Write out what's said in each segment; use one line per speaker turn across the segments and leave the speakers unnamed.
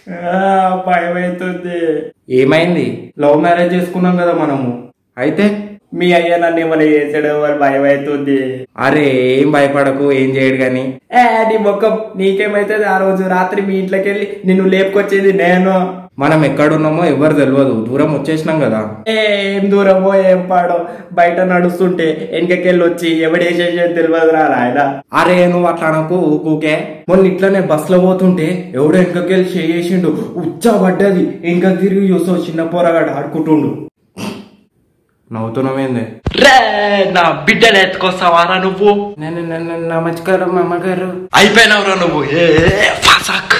భయం అవుతుంది
ఏమైంది లవ్ మ్యారేజ్ చేసుకున్నాం కదా మనము అయితే
మీ అయ్య నన్ను ఏమైనా చేసాడు వాళ్ళు భయం అవుతుంది
అరే ఏం భయపడకు ఏం చేయడు గాని
ఏ నీ మొక్కం నీకేమైతుంది ఆ రోజు రాత్రి మీ ఇంట్లోకి వెళ్ళి నిన్ను లేపుకొచ్చేది నేను
మనం ఎక్కడున్నామో ఎవరు తెలియదు దూరం వచ్చేసినాం కదా
ఏ, ఏం దూరమో ఏం పాడో బయట నడుస్తుంటే వెనకకెళ్ళి వచ్చి ఎవడేసేసేది తెలియదు రా ఆయన
అరే నువ్వు అట్లా అనకు ఊకే మొన్న ఇట్లనే బస్ లో పోతుంటే ఎవడో వెనకకెళ్ళి చేసిండు ఉచ్చా పడ్డది ఇంకా తిరిగి చూసో చిన్న పోరగాడు ఆడుకుంటుండు నవ్వుతున్నామేంది
రే నా బిడ్డలు ఎత్తుకొస్తావారా నువ్వు
నేను నమస్కారం అమ్మగారు
అయిపోయినావురా నువ్వు ఏ ఫాసాక్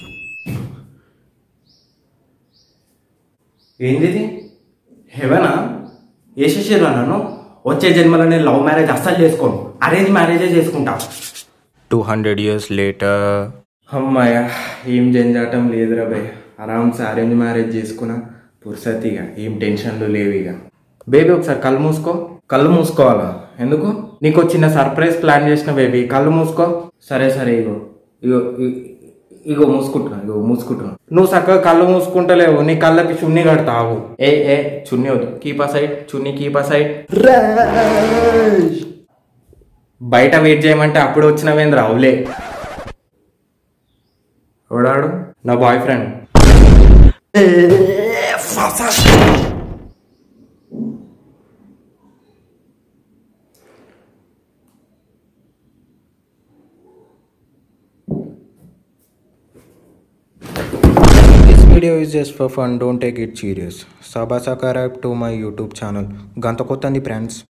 ఏంది ఇది? హెవెనా వేసేసారు నన్ను వచ్చే జన్మలో నేను లవ్ మ్యారేజ్ అస్సలు చేసుకోను అరేంజ్ మ్యారేజే చేసుకుంటా టూ హండ్రెడ్ ఇయర్స్ లేటర్ అమ్మాయ ఏం జంజాటం లేదురా భయ్ ఆరామ్స్ అరేంజ్ మ్యారేజ్ చేసుకున్నా పుర్సతిగా ఏం టెన్షన్లు లేవు ఇక బేబీ ఒకసారి కళ్ళు మూసుకో కళ్ళు మూసుకోవాలా ఎందుకు నీకు ఒక చిన్న సర్ప్రైజ్ ప్లాన్ చేసిన బేబీ కళ్ళు మూసుకో సరే సరే ఇగో ఇగో ఇ- ఇగో మూసుకుంటున్నా ఇగో మూసుకుంటున్నా నువ్వు చక్కగా కళ్ళు మూసుకుంటలేవు నీ కళ్ళకి చున్నీ కడతావు ఏ ఏ చున్నీ వద్దు కీపా సైడ్ చున్నీ కీపా సైడ్ బయట వెయిట్ చేయమంటే అప్పుడు వచ్చినవేంద్ర అవులే ఎవడాడు నా boy friend This video is just for fun, don't take it serious. Subscribe to my YouTube channel. Ganta Kotandi friends.